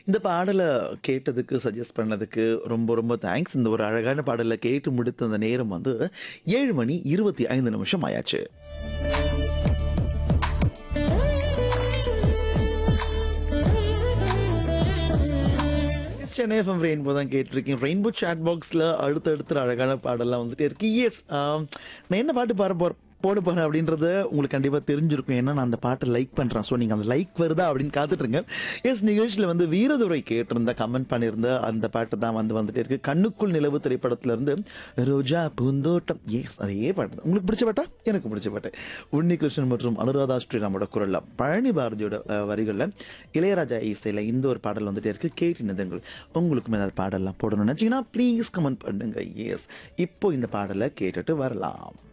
இந்த பாடலை கேட்டதுக்கு சஜஸ்ட் பண்ணதுக்கு ரொம்ப ரொம்ப தேங்க்ஸ் இந்த ஒரு அழகான பாடலை கேட்டு முடித்த அந்த நேரம் வந்து ஏழு மணி இருபத்தி ஐந்து நிமிஷம் ஆயாச்சு சென்னை எஃப்எம் ரெயின்போ தான் கேட்டிருக்கேன் ரெயின்போ சாட் பாக்ஸில் அடுத்தடுத்த அழகான பாடலாம் வந்துட்டு இருக்கு எஸ் நான் என்ன பாட்டு பாட போற போட போகிறேன் அப்படின்றது உங்களுக்கு கண்டிப்பாக தெரிஞ்சிருக்கும் ஏன்னா நான் அந்த பாட்டை லைக் பண்ணுறேன் ஸோ நீங்கள் அந்த லைக் வருதா அப்படின்னு காத்துட்ருங்க எஸ் நிகழ்ச்சியில் வந்து வீரதுரை கேட்டிருந்த கமெண்ட் பண்ணியிருந்த அந்த பாட்டு தான் வந்து வந்துட்டு இருக்கு கண்ணுக்குள் நிலவு திரைப்படத்திலிருந்து ரோஜா பூந்தோட்டம் எஸ் அதே பாட்டு தான் உங்களுக்கு பிடிச்ச பாட்டா எனக்கு பிடிச்ச பாட்டு உன்னி கிருஷ்ணன் மற்றும் அனுராதா ஸ்ரீராமோட குரலில் பழனி பாரதியோட வரிகளில் இளையராஜா இசையில் இந்த ஒரு பாடல் வந்துட்டே இருக்கு கேட்டு நிதங்கள் உங்களுக்கும் ஏதாவது பாடலாம் போடணும்னு நினச்சிங்கன்னா ப்ளீஸ் கமெண்ட் பண்ணுங்க எஸ் இப்போ இந்த பாடலை கேட்டுட்டு வரலாம்